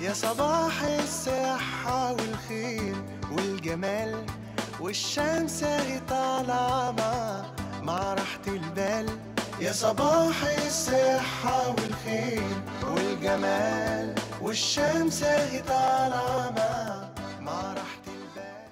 يا صباح الصحة والخير والجمال والشمس اهي طالعة مع مع راحة البال يا صباح الصحة والخير والجمال والشمس اهي طالعة مع مع راحة البال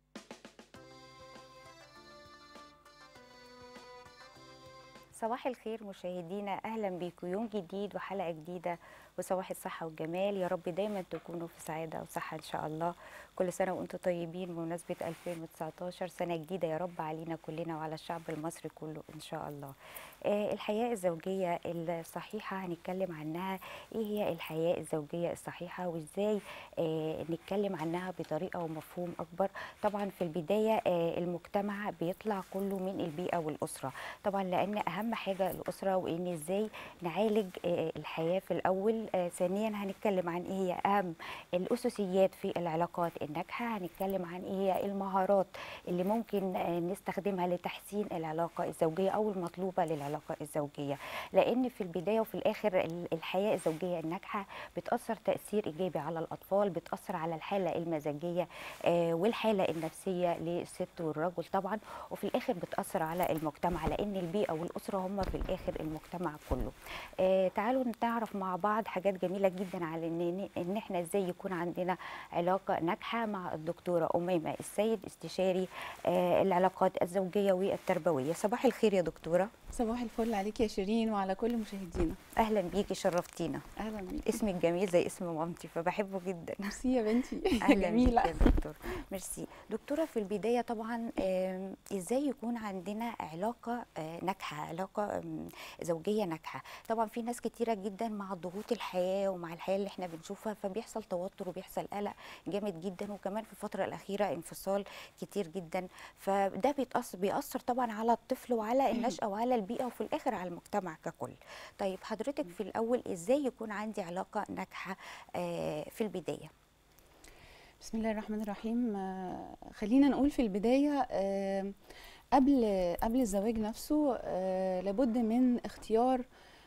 صباح الخير مشاهدينا اهلا بيكم يوم جديد وحلقه جديده وصباح الصحه والجمال يا رب دايما تكونوا في سعاده وصحه ان شاء الله كل سنه وانتم طيبين بمناسبه 2019 سنه جديده يا رب علينا كلنا وعلى الشعب المصري كله ان شاء الله آه الحياه الزوجيه الصحيحه هنتكلم عنها ايه هي الحياه الزوجيه الصحيحه وازاي آه نتكلم عنها بطريقه ومفهوم اكبر طبعا في البدايه آه المجتمع بيطلع كله من البيئه والاسره طبعا لان اهم حاجه الاسره وان ازاي نعالج آه الحياه في الاول آه ثانيا هنتكلم عن ايه هي اهم الاساسيات في العلاقات الناجحه هنتكلم عن ايه هي المهارات اللي ممكن آه نستخدمها لتحسين العلاقه الزوجيه او المطلوبه للعلاقه الزوجيه لان في البدايه وفي الاخر ال- الحياه الزوجيه الناجحه بتاثر تاثير ايجابي على الاطفال بتاثر على الحاله المزاجيه آه والحاله النفسيه للست والرجل طبعا وفي الاخر بتاثر على المجتمع لان البيئه والاسره هم في الاخر المجتمع كله آه تعالوا نتعرف مع بعض حاجات جميله جدا على ان ان احنا ازاي يكون عندنا علاقه ناجحه مع الدكتوره اميمه السيد استشاري آه العلاقات الزوجيه والتربويه صباح الخير يا دكتوره صباح الفل عليك يا شيرين وعلى كل مشاهدينا اهلا بيكي شرفتينا اهلا بيك اسمك جميل زي اسم مامتي فبحبه جدا ميرسي يا بنتي اهلا جميله بيك يا دكتور ميرسي دكتوره في البدايه طبعا آم، ازاي يكون عندنا علاقه آه، ناجحه علاقه آم، زوجيه ناجحه طبعا في ناس كتيره جدا مع ضغوط الحياه ومع الحياه اللي احنا بنشوفها فبيحصل توتر وبيحصل قلق جامد جدا وكمان في الفتره الاخيره انفصال كتير جدا فده بيتاثر بيأثر طبعا على الطفل وعلى النشأة وعلى البيئة وفي الآخر على المجتمع ككل طيب حضرتك في الأول إزاي يكون عندي علاقة ناجحة آه، في البداية بسم الله الرحمن الرحيم آه، خلينا نقول في البدايه آه، قبل قبل الزواج نفسه آه، لابد من اختيار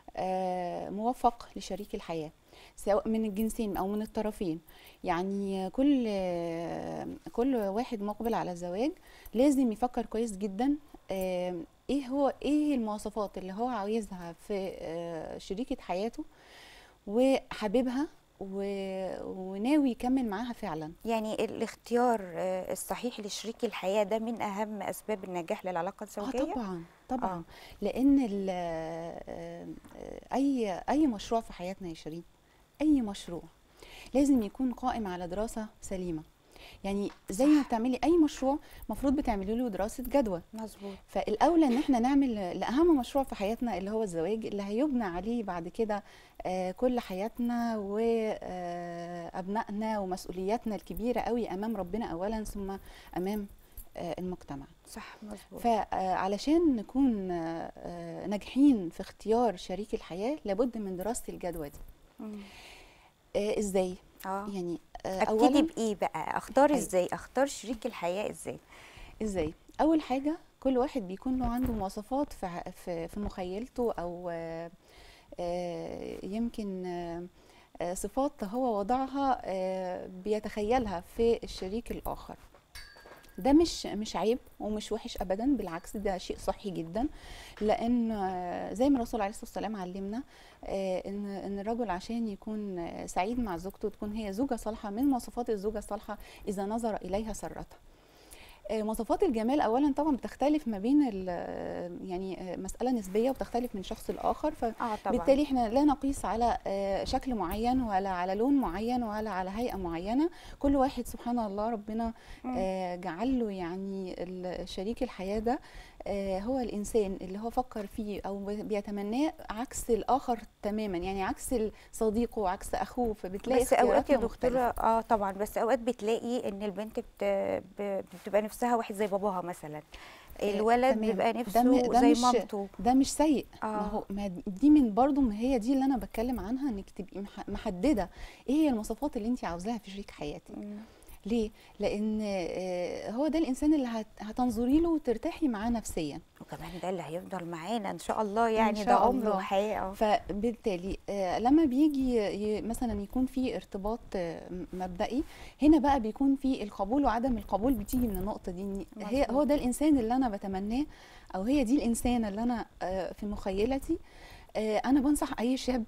آه، موفق لشريك الحياه سواء من الجنسين او من الطرفين يعني كل آه، كل واحد مقبل على الزواج لازم يفكر كويس جدا آه، ايه هو ايه المواصفات اللي هو عايزها في آه، شريكة حياته وحاببها و- وناوي يكمل معاها فعلا يعني الاختيار آه، الصحيح لشريك الحياة ده من أهم أسباب النجاح للعلاقة اه الزوجية طبعا طبعا آه. لان ال- آه، آه، اي اي مشروع في حياتنا يا شيرين اي مشروع لازم يكون قائم على دراسه سليمه يعني زي ما بتعملي اي مشروع المفروض بتعملي له دراسه جدوى مظبوط فالاولى ان احنا نعمل لاهم مشروع في حياتنا اللي هو الزواج اللي هيبنى عليه بعد كده آه، كل حياتنا وابنائنا ومسؤولياتنا الكبيره قوي امام ربنا اولا ثم امام آه، المجتمع صح مظبوط فعلشان نكون آه، آه، ناجحين في اختيار شريك الحياه لابد من دراسه الجدوى دي مم. آه، ازاي اه يعني آه، ابتدي اولا بايه بقى اختار أيوة. ازاي اختار شريك الحياه ازاي ازاي اول حاجه كل واحد بيكون له عنده مواصفات في ع- في في مخيلته او آه، آه، يمكن آه، آه، صفات هو وضعها آه، بيتخيلها في الشريك الاخر ده مش مش عيب ومش وحش ابدا بالعكس ده شيء صحي جدا لان آه، زي ما الرسول عليه الصلاه والسلام علمنا آه، ان ان الرجل عشان يكون آه، سعيد مع زوجته تكون هي زوجه صالحه من مواصفات الزوجه الصالحه اذا نظر اليها سرتها آه، مواصفات الجمال اولا طبعا بتختلف ما بين ال- آه، يعني آه، مساله نسبيه وبتختلف من شخص لاخر ف اه طبعا بالتالي احنا لا نقيس على آه، شكل معين ولا على لون معين ولا على هيئه معينه كل واحد سبحان الله ربنا مم. آه، جعل له يعني ال- شريك الحياه ده آه، هو الانسان اللي هو فكر فيه او بيتمناه عكس الاخر تماما يعني عكس صديقه وعكس اخوه فبتلاقي بس اوقات يا اختياراتنا دكتوره مختلفة. اه طبعا بس اوقات بتلاقي ان البنت بت... ب- بتبقى نفسها واحد زي باباها مثلا الولد تمام. بيبقى ده نفسه م- ده زي مش- مامته ده مش سيء آه. ما هو ما دي- دي من برضو ما هي دي اللي انا بتكلم عنها انك تبقي مح- محدده ايه هي المواصفات اللي انت عاوزاها في شريك حياتك مم. ليه لان آه، هو ده الانسان اللي هت- هتنظري له وترتاحي معاه نفسيا وكمان ده اللي هيفضل معانا ان شاء الله يعني شاء ده عمر الله. وحياه فبالتالي آه، لما بيجي ي- مثلا يكون في ارتباط آه، م- مبدئي هنا بقى بيكون في القبول وعدم القبول بتيجي من النقطه دي إن هي مظبوط. هو ده الانسان اللي انا بتمناه او هي دي الانسانه اللي انا آه، في مخيلتي آه، انا بنصح اي شاب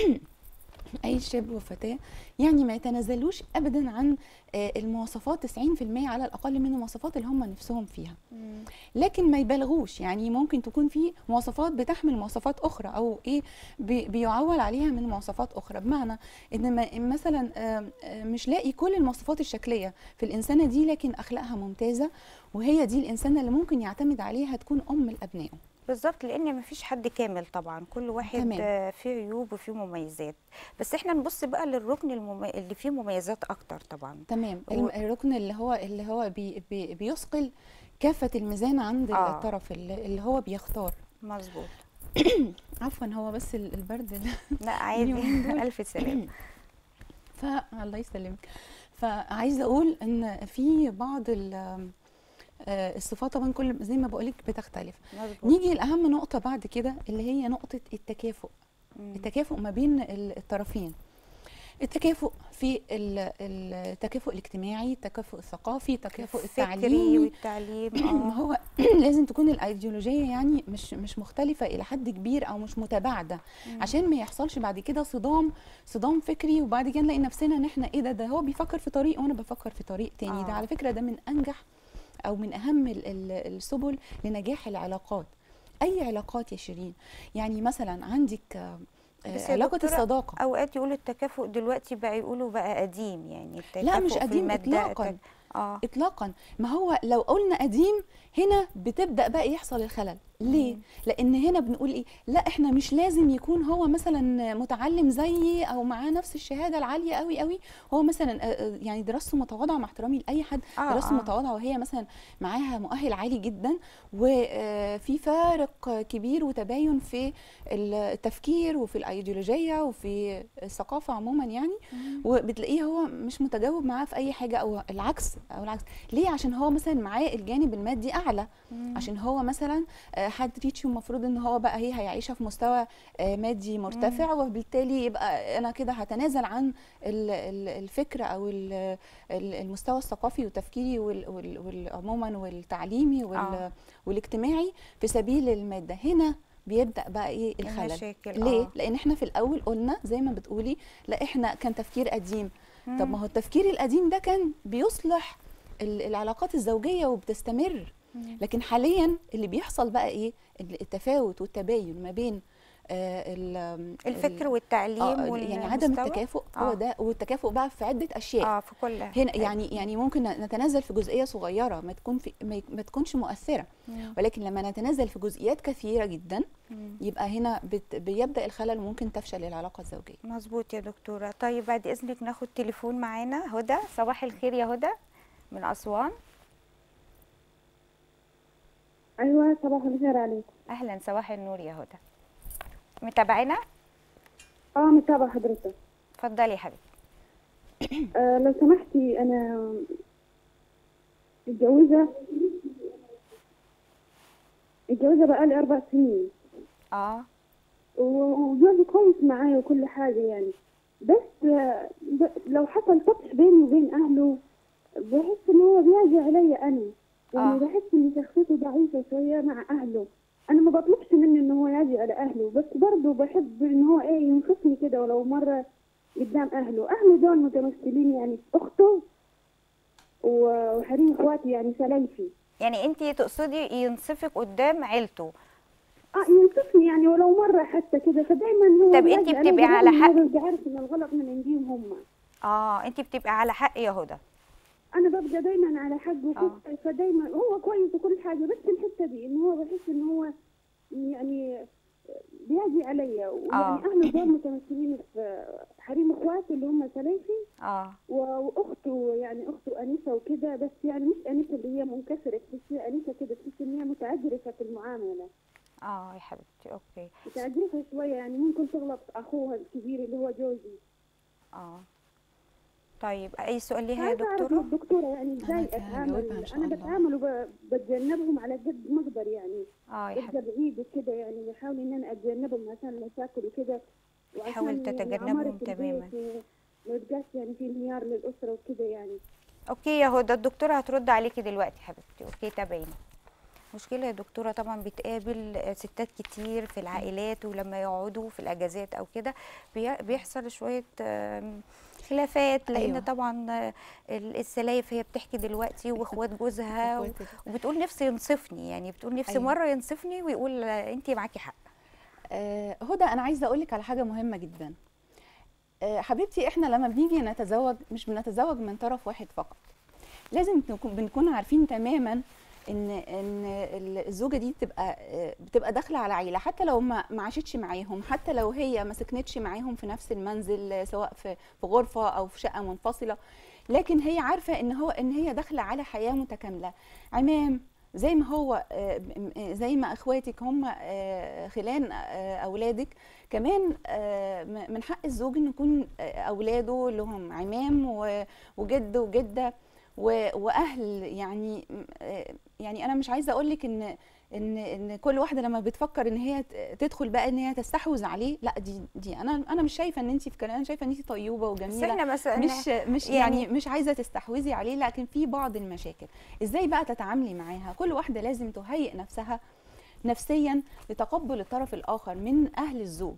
اي شاب وفتاه يعني ما يتنازلوش ابدا عن آه، المواصفات 90% على الاقل من المواصفات اللي هم نفسهم فيها مم. لكن ما يبالغوش يعني ممكن تكون في مواصفات بتحمل مواصفات اخرى او ايه بي- بيعول عليها من مواصفات اخرى بمعنى ان ما- مثلا آم، آم، مش لاقي كل المواصفات الشكليه في الانسانه دي لكن اخلاقها ممتازه وهي دي الانسانه اللي ممكن يعتمد عليها تكون ام لابنائه بالظبط لان مفيش حد كامل طبعا كل واحد تمام. آه، فيه عيوب وفيه مميزات بس احنا نبص بقى للركن المم... اللي فيه مميزات اكتر طبعا تمام و- الم- الركن اللي هو اللي هو بي بي بيثقل كافه الميزان عند آه. الطرف اللي اللي هو بيختار مظبوط عفوا هو بس ال- البرد اللي لا عادي اليومين دول. الف سلامه فالله يسلمك فعايزه اقول ان في بعض ال- آه، الصفات طبعا كل زي ما بقولك بتختلف مظبوط نيجي لاهم نقطه بعد كده اللي هي نقطه التكافؤ مم. التكافؤ ما بين ال- الطرفين التكافؤ في ال- التكافؤ الاجتماعي التكافؤ الثقافي التكافؤ الفكري التعليمي والتعليم ما اه هو لازم تكون الايديولوجيه يعني مش مش مختلفه الى حد كبير او مش متباعده مم. عشان ما يحصلش بعد كده صدام صدام فكري وبعد كده نلاقي نفسنا ان احنا ايه ده ده هو بيفكر في طريق وانا بفكر في طريق تاني ده آه. على فكره ده من انجح او من اهم ال- ال- السبل لنجاح العلاقات اي علاقات يا شيرين يعني مثلا عندك آه، آه، بس يا علاقه دكتورة، الصداقه اوقات يقولوا التكافؤ دلوقتي بقى يقولوا بقى قديم يعني التكافؤ لا مش في قديم المادة اطلاقا التك- اه اطلاقا ما هو لو قلنا قديم هنا بتبدا بقى يحصل الخلل ليه مم. لان هنا بنقول ايه لا احنا مش لازم يكون هو مثلا متعلم زيي او معاه نفس الشهاده العاليه قوي قوي هو مثلا آه، آه، يعني دراسته متواضعه مع احترامي لاي حد آه، دراسته آه. متواضعه وهي مثلا معاها مؤهل عالي جدا وفي فارق كبير وتباين في التفكير وفي الايديولوجيه وفي الثقافه عموما يعني وبتلاقيه هو مش متجاوب معاه في اي حاجه او العكس او العكس ليه عشان هو مثلا معاه الجانب المادي اعلى مم. عشان هو مثلا آه، حد ريتشي المفروض ان هو بقى هي هيعيشها في مستوى آه، مادي مرتفع وبالتالي يبقى انا كده هتنازل عن ال- ال- الفكر او ال- ال- المستوى الثقافي والتفكيري وال- وال- وال- عموما والتعليمي وال- آه. والاجتماعي في سبيل الماده هنا بيبدا بقى ايه الخلل المشاكل ليه آه. لان احنا في الاول قلنا زي ما بتقولي لا احنا كان تفكير قديم طب مم. ما هو التفكير القديم ده كان بيصلح ال- العلاقات الزوجيه وبتستمر مم. لكن حاليا اللي بيحصل بقى ايه ال- التفاوت والتباين ما بين آه ال- الفكر ال- والتعليم آه يعني عدم والمستوى. التكافؤ هو آه. ده والتكافؤ بقى في عده اشياء اه في كل هنا يعني يعني ممكن نتنازل في جزئيه صغيره ما تكون في ما, ي- ما تكونش مؤثره مم. ولكن لما نتنازل في جزئيات كثيره جدا مم. يبقى هنا بت بيبدا الخلل وممكن تفشل العلاقه الزوجيه مظبوط يا دكتورة طيب بعد إذنك ناخد تليفون معانا هدى صباح الخير يا هدى من أسوان ايوه صباح الخير عليكم أهلا صباح النور يا هدى متابعينا اه متابعه حضرتك اتفضلي يا حبيبتي آه لو سمحتي انا متجوزه متجوزه بقالي اربع سنين اه و- وجوزي كويس معايا وكل حاجه يعني بس آه، ب- لو حصل طقس بيني وبين اهله بحس ان هو بيجي عليا انا يعني آه. بحس ان شخصيته ضعيفه شويه مع اهله انا ما بطلبش منه ان هو يجي على اهله بس برضه بحب ان هو ايه ينصفني كده ولو مره قدام اهله اهله دول متمثلين يعني في اخته و- وحريم اخواتي يعني سلايفي يعني أنت تقصدي ينصفك قدام عيلته اه ينصفني يعني ولو مره حتى كده فدايما هو طب بيجي انتي عليا بتبقي على دايماً حق؟ هو بيبقى عارف ان الغلط من عنديهم هم اه أنت بتبقي على حق يا هدى انا ببقى دايما على حق آه. وكده فدايما هو كويس وكل حاجه بس الحته دي ان هو بحس ان هو يعني بيجي عليا آه. ويعني اهله دول متمثلين في حريم اخواتي اللي هم سلايفي اه و- واخته يعني اخته انسه وكده بس يعني مش انسه اللي هي منكسره تحسيها انسه كده تحس ان هي متعجرفه في المعامله اه يا حبيبتي اوكي متعجرفه شويه يعني ممكن تغلط اخوها الكبير اللي هو جوزي اه طيب اي سؤال ليها يا عايزه اعرف من دكتوره الدكتوره يعني ازاي أنا هجاوبها إن اتعامل شاء انا الله. بتعامل وبتجنبهم على قد ما اقدر يعني اه يا ابقى بعيد وكده يعني بحاول ان انا اتجنبهم عشان المشاكل وكده تحاول وعشان تتجنبهم عمارة البيت تماماً. و- ما يبقاش يعني في انهيار للاسره وكده يعني اوكي يا هدى الدكتوره هترد عليكي دلوقتي حبيبتي اوكي تابعيني مشكلة يا دكتورة طبعا بتقابل ستات كتير في العائلات ولما يقعدوا في الأجازات أو كده بي- بيحصل شوية آم، خلافات لأن أيوة. طبعا آه، ال- السلايف هي بتحكي دلوقتي واخوات جوزها و- إخواتي. وبتقول نفسي ينصفني يعني بتقول نفسي أيوة. مرة ينصفني ويقول آه، انتي معاكي حق آه، هدى انا عايزه اقول لك على حاجه مهمه جدا آه، حبيبتي احنا لما بنيجي نتزوج مش بنتزوج من طرف واحد فقط لازم نكون بنكون عارفين تماما ان ان ال- الزوجه دي بتبقى آه، بتبقى داخله على عيله حتى لو ما ما عاشتش معاهم حتى لو هي ما سكنتش معاهم في نفس المنزل آه، سواء في في غرفه او في شقه منفصله لكن هي عارفه ان هو ان هي داخله على حياه متكامله عمام زي ما هو آه، م- آه، زي ما اخواتك هم آه، خلان آه، اولادك كمان آه، م- من حق الزوج ان يكون آه، اولاده لهم عمام و- وجد وجده و- واهل يعني م- آه، يعني انا مش عايزه اقول لك ان ان ان كل واحده لما بتفكر ان هي ت- تدخل بقى ان هي تستحوذ عليه لا دي دي انا انا مش شايفه ان انت في كلام انا شايفه ان انت طيوبه بس وجميله احنا مثلا مش مش يعني, يعني- مش عايزه تستحوذي عليه لكن في بعض المشاكل ازاي بقى تتعاملي معاها كل واحده لازم تهيئ نفسها نفسيا لتقبل الطرف الاخر من اهل الزوج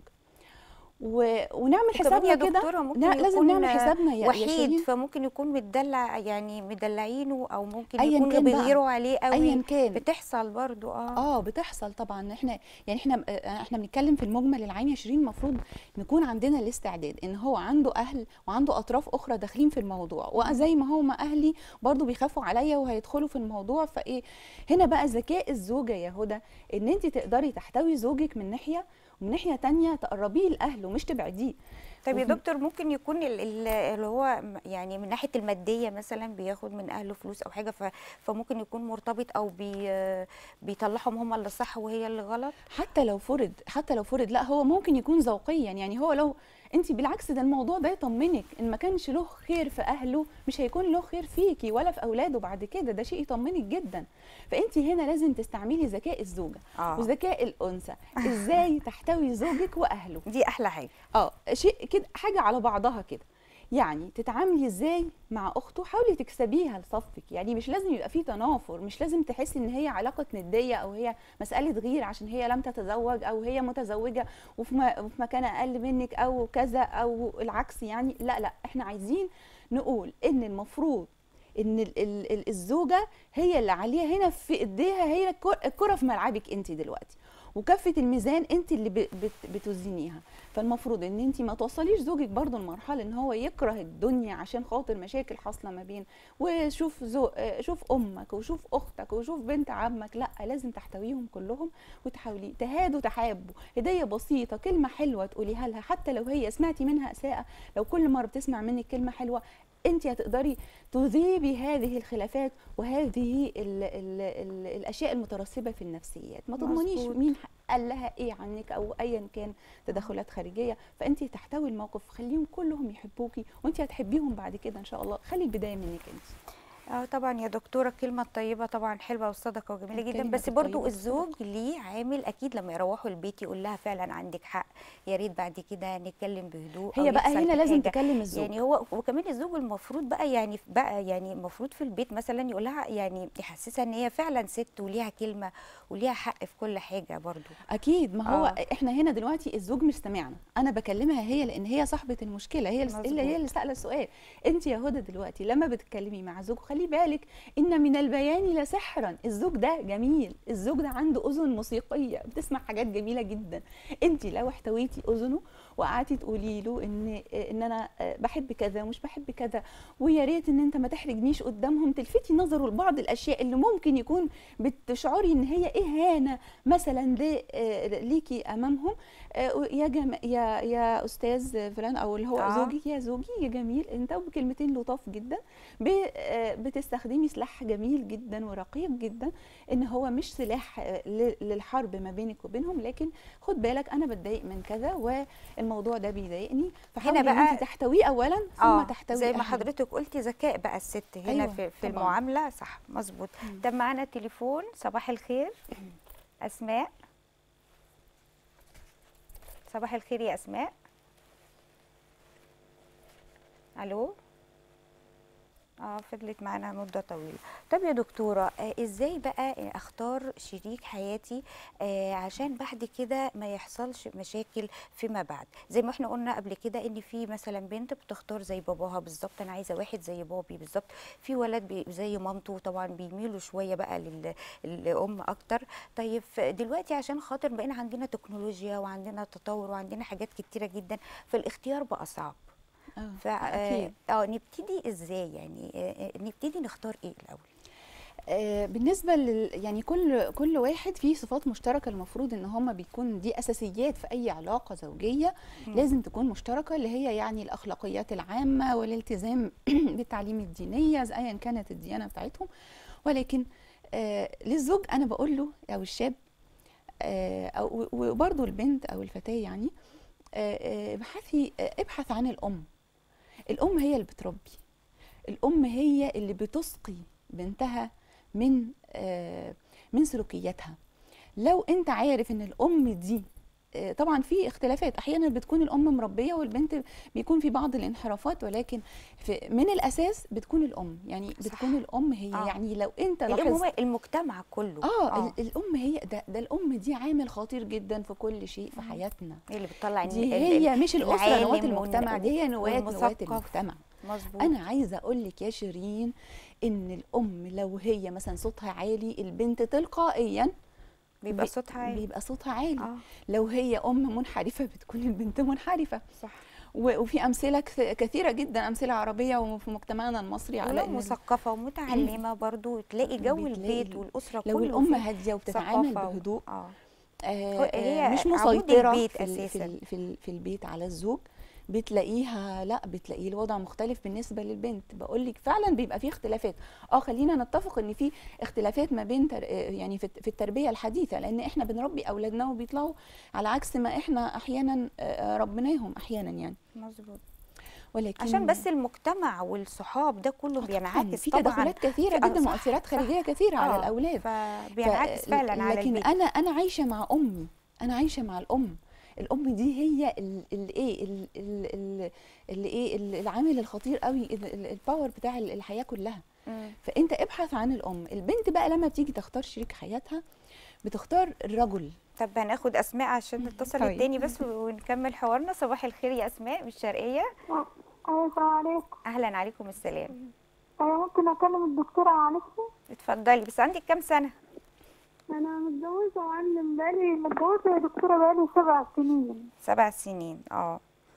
و... ونعمل كمان حسابنا يا كده دكتورة ممكن لا، لازم يكون نعمل حسابنا يا- يا وحيد شيرين. فممكن يكون متدلع يعني مدلعينه او ممكن أياً يكون كان بقى. بيغيروا عليه قوي ايا كان بتحصل برضو اه اه بتحصل طبعا احنا يعني احنا آه، احنا بنتكلم في المجمل العام يا شيرين المفروض نكون عندنا الاستعداد ان هو عنده اهل وعنده اطراف اخرى داخلين في الموضوع وزي ما هو ما اهلي برضو بيخافوا عليا وهيدخلوا في الموضوع فايه هنا بقى ذكاء الزوجه يا هدى ان انت تقدري تحتوي زوجك من ناحيه ومن ناحيه تانية تقربيه لاهله مش تبعديه طيب يا وفي- دكتور ممكن يكون ال- ال- اللي هو م- يعني من ناحيه الماديه مثلا بياخد من اهله فلوس او حاجه ف- فممكن يكون مرتبط او بي بيطلعهم هم اللي صح وهي اللي غلط حتى لو فرض حتى لو فرض لا هو ممكن يكون ذوقيا يعني هو لو انت بالعكس ده الموضوع ده يطمنك ان ما كانش له خير في اهله مش هيكون له خير فيكي ولا في اولاده بعد كده ده شيء يطمنك جدا فانت هنا لازم تستعملي ذكاء الزوجه اه وذكاء الانثى ازاي تحتوي زوجك واهله دي احلى حاجه اه شيء كده حاجه على بعضها كده يعني تتعاملي ازاي مع اخته حاولي تكسبيها لصفك يعني مش لازم يبقى في تنافر مش لازم تحسي ان هي علاقه نديه او هي مساله غير عشان هي لم تتزوج او هي متزوجه وفي م- وفي مكان اقل منك او كذا او العكس يعني لا لا احنا عايزين نقول ان المفروض ان ال- ال- ال- الزوجه هي اللي عليها هنا في ايديها هي الكر- الكره في ملعبك انت دلوقتي وكفه الميزان انت اللي ب- بت- بتوزنيها فالمفروض ان انت ما توصليش زوجك برضو لمرحله ان هو يكره الدنيا عشان خاطر مشاكل حاصله ما بين وشوف زو... آه، شوف امك وشوف اختك وشوف بنت عمك لا لازم تحتويهم كلهم وتحاولي تهادوا تحابوا هديه بسيطه كلمه حلوه تقوليها لها حتى لو هي سمعتي منها اساءه لو كل مره بتسمع منك كلمه حلوه انت هتقدري تذيبي هذه الخلافات وهذه ال ال ال الاشياء المترسبه في النفسيات ما تضمنيش مظبوط. مين قال لها ايه عنك او ايا كان تدخلات خارجيه فانت تحتوي الموقف خليهم كلهم يحبوكي وانت هتحبيهم بعد كده ان شاء الله خلي البدايه منك انت اه طبعا يا دكتوره الكلمه الطيبه طبعا حلوه والصدقه وجميله جدا الكلمة بس برضو الطيبة الزوج ليه عامل اكيد لما يروحوا البيت يقول لها فعلا عندك حق يا ريت بعد كده نتكلم بهدوء أو هي بقى يحصل هنا لازم حاجة. تكلم الزوج يعني هو وكمان الزوج المفروض بقى يعني بقى يعني المفروض في البيت مثلا يقول لها يعني يحسسها ان هي فعلا ست وليها كلمه وليها حق في كل حاجه برضو اكيد ما هو آه. آه. احنا هنا دلوقتي الزوج مش سامعنا انا بكلمها هي لان هي صاحبه المشكله هي اللي اللي هي مظبوط. اللي سائله السؤال انت يا هدى دلوقتي لما بتتكلمي مع زوج خلي بالك ان من البيان لسحرا الزوج ده جميل الزوج ده عنده اذن موسيقيه بتسمع حاجات جميله جدا انت لو احتويتي اذنه وقعدتي تقولي له ان ان انا بحب كذا ومش بحب كذا ويا ريت ان انت ما تحرجنيش قدامهم تلفتي نظره لبعض الاشياء اللي ممكن يكون بتشعري ان هي اهانه مثلا ل- آه، ليكي امامهم آه، يا جم... يا يا استاذ فلان او اللي هو آه. زوجي يا زوجي يا جميل انت وبكلمتين لطاف جدا ب... آه، بتستخدمي سلاح جميل جدا ورقيق جدا ان هو مش سلاح آه، ل- للحرب ما بينك وبينهم لكن خد بالك انا بتضايق من كذا والموضوع ده بيضايقني فحاولي ان بقى- انت تحتويه اولا ثم اه تحتوي زي ما أهله. حضرتك قلتي ذكاء بقى الست هنا أيوة، في, في طبعاً. المعامله صح مظبوط طب معانا تليفون صباح الخير اسماء صباح الخير يا اسماء الو اه فضلت معانا مده طويله طب يا دكتوره آه ازاي بقى اختار شريك حياتي آه عشان بعد كده ما يحصلش مشاكل فيما بعد زي ما احنا قلنا قبل كده ان في مثلا بنت بتختار زي باباها بالظبط انا عايزه واحد زي بابي بالظبط في ولد بي زي مامته طبعا بيميلوا شويه بقى لل- للام اكتر طيب دلوقتي عشان خاطر بقينا عندنا تكنولوجيا وعندنا تطور وعندنا حاجات كتيره جدا فالاختيار بقى صعب آه، ف أكيد. اه نبتدي ازاي يعني آه، آه، نبتدي نختار ايه الاول آه، بالنسبه لل يعني كل كل واحد فيه صفات مشتركه المفروض ان هما بيكون دي اساسيات في اي علاقه زوجيه مم. لازم تكون مشتركه اللي هي يعني الاخلاقيات العامه والالتزام بالتعليم الدينيه زي ايا كانت الديانه بتاعتهم ولكن آه للزوج انا بقول له او الشاب آه او وبرضه البنت او الفتاه يعني آه، آه، ابحثي آه، ابحث عن الام الام هي اللي بتربي الام هي اللي بتسقي بنتها من آه، من سلوكياتها لو انت عارف ان الام دي آه، طبعا في اختلافات احيانا بتكون الام مربيه والبنت بيكون في بعض الانحرافات ولكن في من الاساس بتكون الام يعني صح. بتكون الام هي آه. يعني لو انت الام لاحظت هو المجتمع كله اه, آه. الام هي ده, ده الام دي عامل خطير جدا في كل شيء في حياتنا هي اللي بتطلع دي ال- ال- هي مش الاسره العالم نواه وال- المجتمع دي هي نواه نواه والمثقف. المجتمع مظبوط انا عايزه اقول لك يا شيرين ان الام لو هي مثلا صوتها عالي البنت تلقائيا بيبقى بي- صوتها عالي بيبقى صوتها عالي اه لو هي ام منحرفه بتكون البنت منحرفه صح و- وفي امثله كث- كثيره جدا امثله عربيه وفي مجتمعنا المصري على ولو ان ال- مثقفه ومتعلمه برضو تلاقي جو بتلاقي البيت والاسره لو كله الام فيه هاديه وبتتعامل ثقافة و- بهدوء اه آه، هي آه، مش عمود مسيطرة البيت في, ال- في, أساساً. ال- في, ال- في البيت على الزوج بتلاقيها لا بتلاقيه الوضع مختلف بالنسبة للبنت بقول لك فعلا بيبقى فيه اختلافات اه خلينا نتفق ان في اختلافات ما بين تر... آه، يعني في, في التربية الحديثة لان احنا بنربي اولادنا وبيطلعوا على عكس ما احنا احيانا آه، ربيناهم احيانا يعني مظبوط ولكن عشان بس المجتمع والصحاب ده كله طبعاً بينعكس في طبعا تدخلات كثيرة في- آه، جدا صح، مؤثرات صح. خارجية كثيرة على آه، الاولاد فبينعكس ف- فعلا على لكن البيت انا انا عايشه مع امي انا عايشه مع الام الام دي هي الايه اللي ايه ال- العامل الخطير قوي ال- ال- الباور بتاع ال- الحياه كلها مم. فانت ابحث عن الام البنت بقى لما بتيجي تختار شريك حياتها بتختار الرجل طب هناخد اسماء عشان نتصل طيب. التاني بس ونكمل حوارنا صباح الخير يا اسماء من الشرقيه أيوة السلام عليكم اهلا عليكم السلام أنا ممكن أكلم الدكتورة معلش اتفضلي بس عندك كام سنه أنا متجوزة وعندي بقالي متجوزة يا دكتورة بقالي سبع سنين سبع سنين اه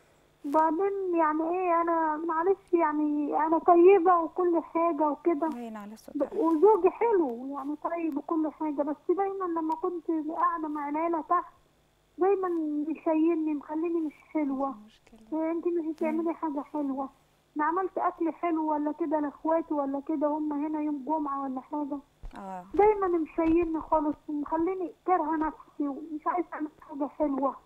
بعدين يعني إيه أنا معلش يعني أنا طيبة وكل حاجة وكده باين على صوتها وزوجي حلو يعني طيب وكل حاجة بس دايما لما كنت قاعدة مع العيلة تحت دايما بيشيلني مخليني مش حلوة إيه انت مش بتعملي حاجة حلوة انا عملت اكل حلو ولا كده لاخواتي ولا كده هم هنا يوم جمعة ولا حاجة اه دايما مشيلني خالص ومخليني كارهة نفسي ومش عايزة اعمل حاجة حلوة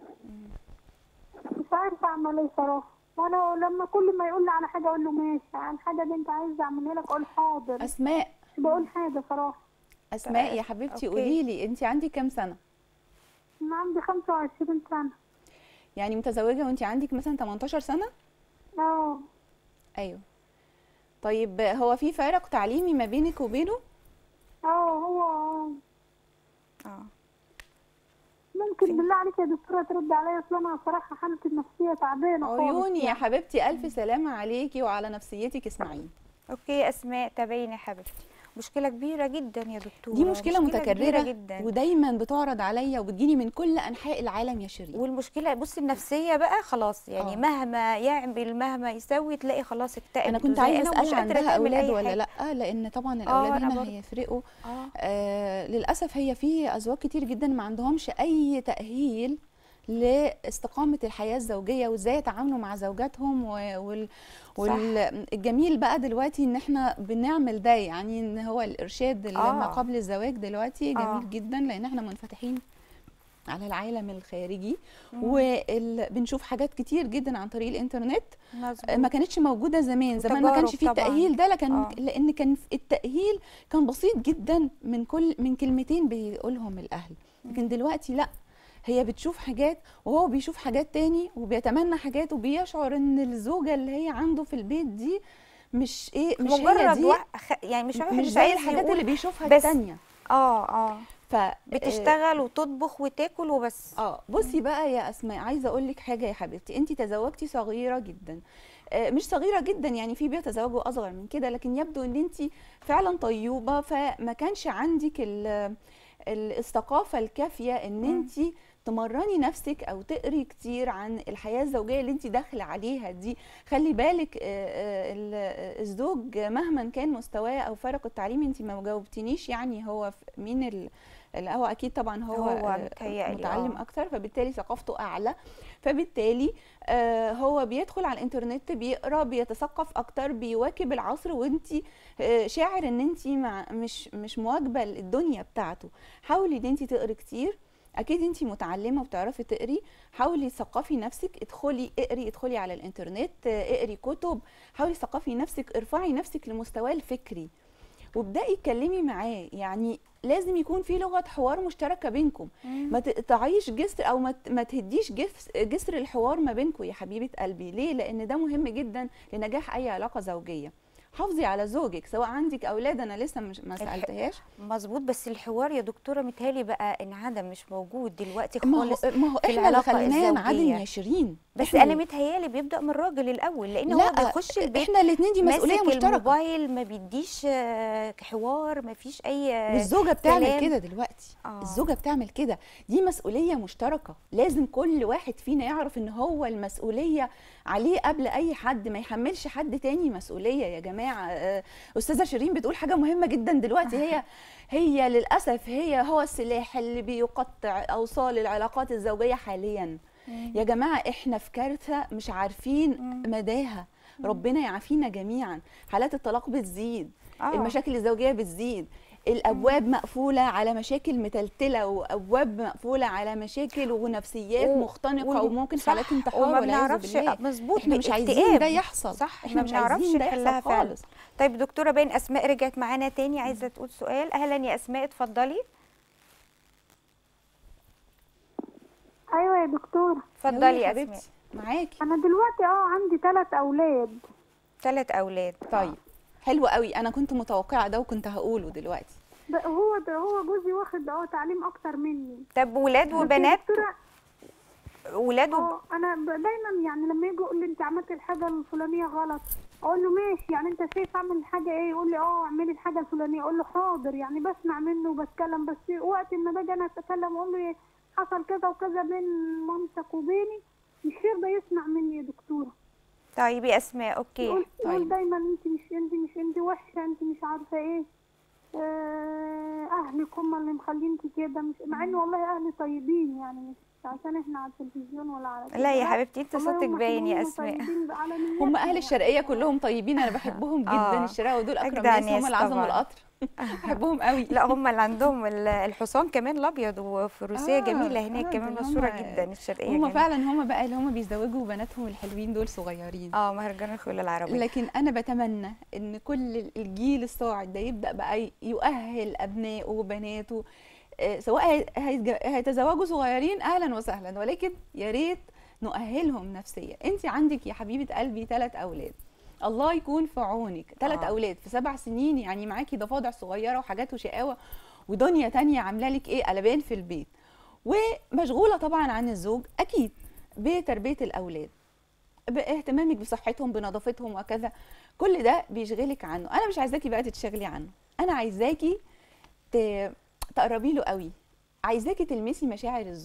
مش عارفة اعمل ايه صراحة وانا لما كل ما يقول لي على حاجة اقول له ماشي عن حاجة دي انت عايزة اعملها لك اقول حاضر اسماء مش بقول حاجة صراحة اسماء يا حبيبتي أوكي. قولي لي انت عندك كام سنه انا عندي 25 سنة يعني متزوجه وانت عندك مثلا 18 سنه اه ايوه طيب هو في فارق تعليمي ما بينك وبينه اه هو اه ممكن بالله عليك يا دكتورة ترد عليا اصل انا صراحة حالتي النفسية تعبانة خالص عيوني يا يعني. حبيبتي الف سلامه عليكي وعلى نفسيتك اسمعيني اوكي يا اسماء تابعيني يا حبيبتي مشكله كبيره جدا يا دكتوره دي مشكله كبيرة متكرره جدا ودايما بتعرض عليا وبتجيني من كل انحاء العالم يا شيرين والمشكله بص النفسيه بقى خلاص يعني آه. مهما يعمل مهما يسوي تلاقي خلاص اكتئب انا كنت عايزه وزهقانة ومش اسال قادرة عندها تعمل اولاد أي ولا حاجة. لا لان طبعا آه، الاولاد أنا هنا برضه. هيفرقوا اه آه للاسف هي في ازواج كتير جدا ما عندهمش اي تاهيل لاستقامه الحياه الزوجيه وازاي يتعاملوا مع زوجاتهم و- وال والجميل بقى دلوقتي ان احنا بنعمل ده يعني ان هو الارشاد اللي آه. ما قبل الزواج دلوقتي جميل آه. جدا لان احنا منفتحين على العالم الخارجي مم. وبنشوف حاجات كتير جدا عن طريق الانترنت مظبوط. ما كانتش موجوده زمان زمان ما وتجارب كانش فيه طبعاً. التأهيل ده لكن آه. لان كان التأهيل كان بسيط جدا من كل من كلمتين بيقولهم الاهل لكن دلوقتي لا هي بتشوف حاجات وهو بيشوف حاجات تاني وبيتمنى حاجات وبيشعر ان الزوجه اللي هي عنده في البيت دي مش ايه مش هي مجرد دي وا- خ- يعني مش واحد مش مش زي عايز الحاجات يقول اللي بيشوفها بس- التانية اه اه ف بتشتغل وتطبخ وتاكل وبس اه بصي بقى يا اسماء عايزه اقول لك حاجه يا حبيبتي انت تزوجتي صغيره جدا آه، مش صغيره جدا يعني في بيتزوجوا اصغر من كده لكن يبدو ان انت فعلا طيوبه فما كانش عندك ال- ال- الثقافه الكافيه ان مم. انت تمرني نفسك او تقري كتير عن الحياه الزوجيه اللي انت داخله عليها دي خلي بالك آه، آه، ال- آه، الزوج مهما كان مستواه او فرق التعليم انت ما جاوبتنيش يعني هو في- مين ال ال- هو اكيد طبعا هو, هو آه، متهيألي، متعلم آه. اكتر فبالتالي ثقافته اعلى فبالتالي آه، هو بيدخل على الانترنت بيقرا بيتثقف اكتر بيواكب العصر وانت شاعر ان انت مش مش مواكبه الدنيا بتاعته حاولي ان انت تقري كتير اكيد انت متعلمه وبتعرفي تقري حاولي تثقفي نفسك ادخلي اقري ادخلي على الانترنت آه، اقري كتب حاولي ثقفي نفسك ارفعي نفسك لمستواه الفكري وابداي اتكلمي معاه يعني لازم يكون في لغه حوار مشتركه بينكم ما تقطعيش جسر او ما ت- ما تهديش جس- جسر الحوار ما بينكم يا حبيبه قلبي ليه لان ده مهم جدا لنجاح اي علاقه زوجيه حافظي على زوجك سواء عندك اولاد انا لسه مش ما الح- سالتهاش مظبوط بس الحوار يا دكتوره متهيألي بقى انعدم مش موجود دلوقتي ما هو خالص ما هو في احنا اللي العلاقة خليناه ينعدم الزوجية. يا شيرين بس إحنا انا اللي- متهيألي بيبدأ من الراجل الاول لان هو لا بيخش البيت احنا الاثنين دي مسؤوليه ماسك مشتركه الموبايل ما بيديش آه، حوار ما فيش اي والزوجه بتعمل كلام. كده دلوقتي آه. الزوجه بتعمل كده دي مسؤوليه مشتركه لازم كل واحد فينا يعرف ان هو المسؤوليه عليه قبل اي حد ما يحملش حد تاني مسؤوليه يا جماعه آه، استاذه شيرين بتقول حاجه مهمه جدا دلوقتي هي هي للاسف هي هو السلاح اللي بيقطع اوصال العلاقات الزوجيه حاليا يا جماعه احنا في كارثه مش عارفين مداها ربنا يعافينا جميعا حالات الطلاق بتزيد آه. المشاكل الزوجيه بتزيد الابواب مقفوله على مشاكل متلتله وابواب مقفوله على مشاكل ونفسيات و- مختنقه و- وممكن صح، حالات انتحار وما والعياذ بنعرفش بالله مظبوط احنا مش عايزين باكتئاب. ده يحصل صح احنا احنا مش ما بنعرفش عايزين ده نحلها يحصل فعلا خالص طيب دكتوره باين اسماء رجعت معانا تاني عايزه تقول سؤال اهلا يا اسماء اتفضلي ايوه يا دكتوره اتفضلي يا يا حبيبتي اسماء معاكي انا دلوقتي اه عندي ثلاث اولاد ثلاث اولاد طيب حلو قوي انا كنت متوقعه ده وكنت هقوله دلوقتي ده هو ده هو جوزي واخد اه تعليم اكتر مني طب ولاد بس يا وبنات دكتورة، ولاد وب... اه انا ب- دايما يعني لما يجي يقول لي انت عملت الحاجه الفلانيه غلط اقول له ماشي يعني انت شايف اعمل الحاجه ايه يقول لي اه اعملي الحاجه الفلانيه اقول له حاضر يعني بسمع منه وبتكلم بس وقت ما باجي انا اتكلم اقول له إيه، حصل كذا وكذا بين مامتك وبيني مش يرضى يسمع مني يا دكتوره طيب يا اسماء اوكي يقول يقول طيب. دايما انت مش انت مش انت وحشه انت مش عارفه ايه آه، اهلك هم اللي مخلينكي كده مش مع ان والله اهلي طيبين يعني مش عشان احنا على التلفزيون ولا على كده. لا يا حبيبتي انت والله صوتك هم باين يا حلوين اسماء وطيبين على نياتهم هم اهل يعني. الشرقيه كلهم طيبين انا بحبهم جدا آه. الشرقيه ودول اكرم أجدع ناس هم ناس اللي عزموا طبعاً. القطر بحبهم قوي لا هم اللي عندهم ال- الحصان كمان الابيض وفروسيه آه، جميله هناك آه، كمان دول مشهوره هم- جدا الشرقيه هم جميلة. فعلا هم بقى اللي هم بيزوجوا بناتهم الحلوين دول صغيرين اه مهرجان الخيول العربيه لكن انا بتمنى ان كل الجيل الصاعد ده يبدا بقى يؤهل ابنائه وبناته آه، سواء هي- هيتج- هيتزوجوا صغيرين اهلا وسهلا ولكن يا ريت نؤهلهم نفسيا انت عندك يا حبيبه قلبي ثلاث اولاد الله يكون في عونك ثلاث آه. اولاد في سبع سنين يعني معاكي ضفادع صغيره وحاجات وشقاوه ودنيا تانية عامله لك ايه قلبان في البيت ومشغوله طبعا عن الزوج اكيد بتربيه الاولاد باهتمامك بصحتهم بنظافتهم وكذا كل ده بيشغلك عنه انا مش عايزاكي بقى تتشغلي عنه انا عايزاكي ت- تقربي له قوي عايزاكي تلمسي مشاعر الزوج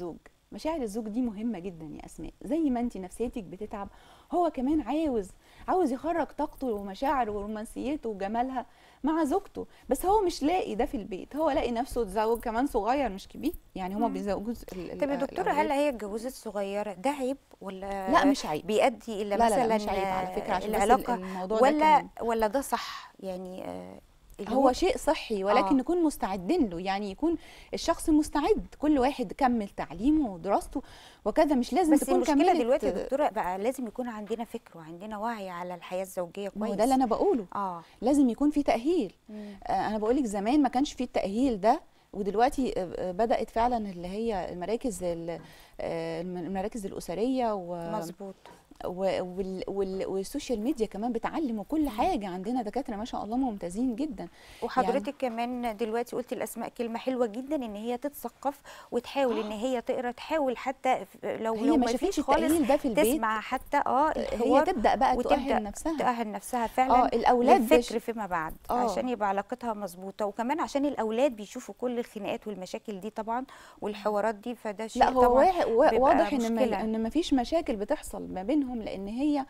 مشاعر الزوج دي مهمه جدا يا اسماء زي ما انت نفسيتك بتتعب هو كمان عاوز عاوز يخرج طاقته ومشاعره ورومانسيته وجمالها مع زوجته بس هو مش لاقي ده في البيت هو لاقي نفسه اتزوج كمان صغير مش كبير يعني هما مم. بيزوجوا ال- ال- طب يا دكتوره هل الأولاد. هي اتجوزت صغيره ده عيب ولا لا مش عيب بيؤدي الى لا مثلا لا, لا مش عيب على فكره عشان بس العلاقه الموضوع ده ولا كان ولا ده صح يعني آه، اللي هو شيء صحي ولكن آه. نكون مستعدين له يعني يكون الشخص مستعد كل واحد كمل تعليمه ودراسته وكذا مش لازم بس تكون المشكله كملت دلوقتي يا دكتوره بقى لازم يكون عندنا فكر وعندنا وعي على الحياه الزوجيه ما كويس هو ده اللي انا بقوله اه لازم يكون في تأهيل مم. آه، انا بقولك زمان ما كانش في التأهيل ده ودلوقتي آه، آه، بدأت فعلا اللي هي المراكز ال- آه، الم- المراكز الأسرية و... مظبوط و... وال... وال... والسوشيال ميديا كمان بتعلم وكل حاجة عندنا دكاترة ما شاء الله ممتازين جدا وحضرتك كمان دلوقتي قلتي الاسماء كلمه حلوه جدا ان هي تتثقف وتحاول ان هي تقرا تحاول حتى ف- لو هي لو ما ما شافتش فيش خالص التأهيل ده في البيت تسمع حتى اه هي الحوار تبدأ بقى وتبدأ تؤهل نفسها تأهل نفسها فعلا اه الأولاد بش... للفكر فيما بعد آه. عشان يبقى علاقتها مظبوطه وكمان عشان الاولاد بيشوفوا كل الخناقات والمشاكل دي طبعا والحوارات دي فده شيء لا هو طبعا واحد وا- بيبقى واضح ان مشكلة. ما ان ما فيش مشاكل بتحصل ما بينهم لان هي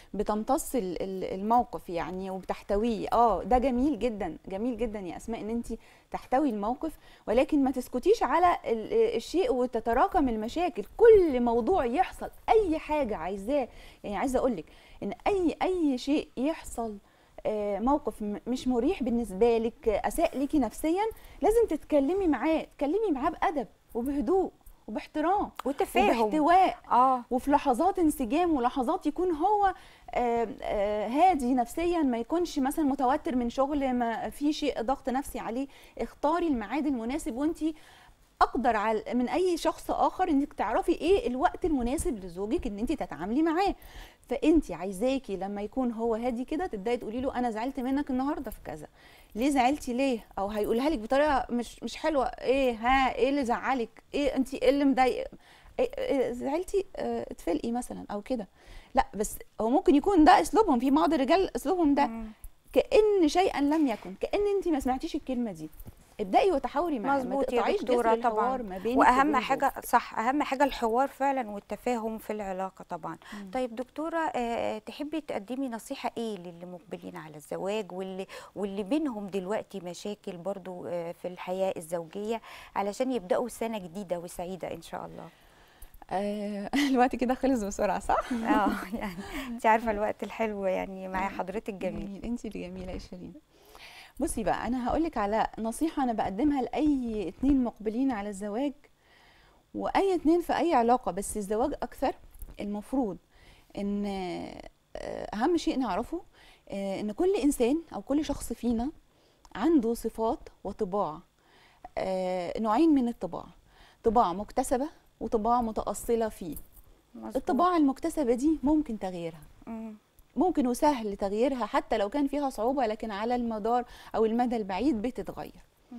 بتمتص ال- ال- الموقف يعني وبتحتويه اه ده جميل جدا جميل جدا يا اسماء ان انت تحتوي الموقف ولكن ما تسكتيش على ال- الشيء وتتراكم المشاكل كل موضوع يحصل اي حاجه عايزاه يعني عايزه اقول لك ان اي اي شيء يحصل آه، موقف م- مش مريح بالنسبه لك آه، اساء ليكي نفسيا لازم تتكلمي معاه تتكلمي معاه بادب وبهدوء وباحترام وتفاهم وباحتواء اه وفي لحظات انسجام ولحظات يكون هو آه، آه، هادي نفسيا ما يكونش مثلا متوتر من شغل ما في شيء ضغط نفسي عليه اختاري الميعاد المناسب وانت اقدر على من اي شخص اخر انك تعرفي ايه الوقت المناسب لزوجك ان انت تتعاملي معاه فانت عايزاكي لما يكون هو هادي كده تبداي تقولي له انا زعلت منك النهارده في كذا ليه زعلتي ليه او هيقولها لك بطريقه مش مش حلوه ايه ها ايه اللي زعلك ايه انت ايه اللي مضايق إيه إيه زعلتي اه اتفلقي مثلا او كده لا بس هو ممكن يكون ده اسلوبهم في بعض الرجال اسلوبهم ده مم. كان شيئا لم يكن كان انت ما سمعتيش الكلمه دي ابدأي وتحاوري معاه ما مظبوط يا تقطعيش دكتوره جسر طبعا الحوار ما بينك واهم وبين حاجه زوجك. صح اهم حاجه الحوار فعلا والتفاهم في العلاقه طبعا مم. طيب دكتوره آه، تحبي تقدمي نصيحه ايه للي مقبلين على الزواج واللي واللي بينهم دلوقتي مشاكل برضو آه، في الحياه الزوجيه علشان يبداوا سنه جديده وسعيده ان شاء الله آه الوقت كده خلص بسرعه صح اه يعني انت عارفه الوقت الحلو يعني مع حضرتك جميل انت اللي جميله يا شيرين بصي بقى انا هقول لك على نصيحه انا بقدمها لاي اتنين مقبلين على الزواج واي اتنين في اي علاقه بس الزواج اكثر المفروض ان آه، اهم شيء نعرفه آه، ان كل انسان او كل شخص فينا عنده صفات وطباع آه، نوعين من الطباع طباع مكتسبه وطباع متاصله فيه مظبوط. الطباع المكتسبه دي ممكن تغييرها مم. ممكن وسهل تغييرها حتى لو كان فيها صعوبة لكن على المدار أو المدى البعيد بتتغير مم.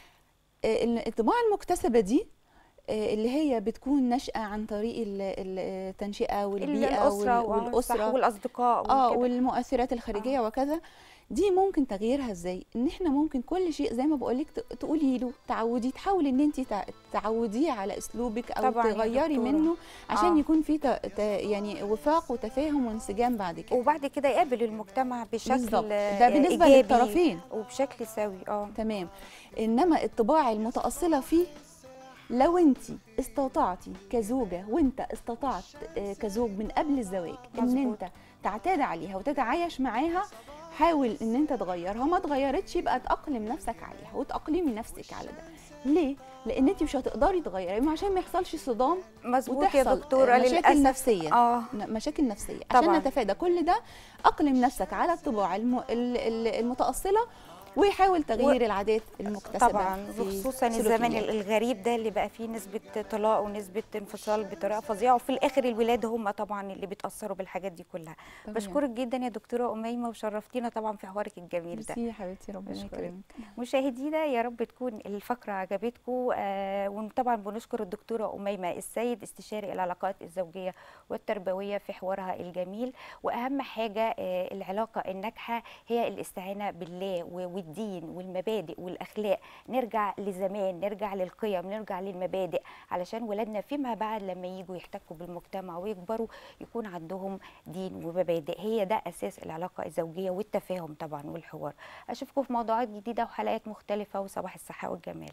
آه، ال- الطباع المكتسبة دي آه، اللي هي بتكون نشأة عن طريق ال- ال- التنشئة والبيئة الاسره وال- والاسره والأسرة والاصدقاء اه وكده. والمؤثرات الخارجية وكذا دي ممكن تغييرها ازاي ان احنا ممكن كل شيء زي ما بقولك ت- تقولي له تعودي تحاولي ان انت تع- تعوديه على اسلوبك او طبعاً يا تغيري دكتورة. منه عشان آه. يكون في ت- ت- يعني وفاق وتفاهم وانسجام بعد كده وبعد كده يقابل المجتمع بشكل بالظبط آه، ده بالنسبة إيجابي للطرفين وبشكل سوي اه تمام انما الطباع المتاصله فيه لو انت استطعتي كزوجه وانت استطعت آه، كزوج من قبل الزواج ان مظبوط. انت تعتاد عليها وتتعايش معاها حاول ان انت تغيرها ما تغيرتش يبقى تاقلم نفسك عليها وتاقلمي نفسك على ده ليه لان انت مش هتقدري تغيري ما عشان ما يحصلش صدام مظبوط يا وتحصل دكتوره مشاكل للاسف نفسيه اه ن- مشاكل نفسيه عشان طبعاً. نتفادى كل ده اقلم نفسك على الطباع الم... ال- ال- المتاصله ويحاول تغيير العادات المكتسبه طبعا في وخصوصا الزمن سلوكيات. الغريب ده اللي بقى فيه نسبه طلاق ونسبه انفصال بطريقه فظيعه وفي الاخر الولاد هم طبعا اللي بيتاثروا بالحاجات دي كلها تمام. بشكرك جدا يا دكتوره اميمه وشرفتينا طبعا في حوارك الجميل ده ميرسي يا حبيبتي ربنا بشكرك. يكرمك مشاهدينا يا رب تكون الفقرة عجبتكم آه وطبعا بنشكر الدكتورة أميمة السيد استشاري العلاقات الزوجية والتربوية في حوارها الجميل وأهم حاجة آه العلاقة الناجحة هي الاستعانة بالله و- والدين والمبادئ والأخلاق نرجع لزمان نرجع للقيم نرجع للمبادئ علشان ولادنا فيما بعد لما يجوا يحتكوا بالمجتمع ويكبروا يكون عندهم دين ومبادئ هي ده اساس العلاقه الزوجيه والتفاهم طبعا والحوار اشوفكم في موضوعات جديده وحلقات مختلفه وصباح الصحه والجمال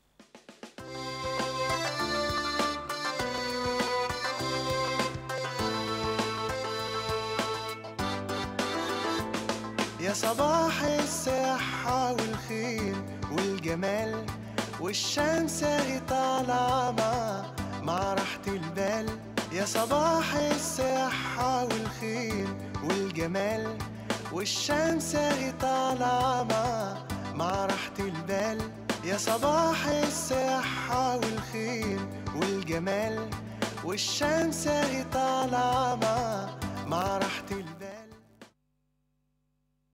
يا صباح الصحة والخير والجمال والشمس اهي طالعة مع مع راحة البال يا صباح الصحة والخير والجمال والشمس اهي طالعة مع مع راحة البال يا صباح الصحة والخير والجمال والشمس اهي طالعة مع مع راحة البال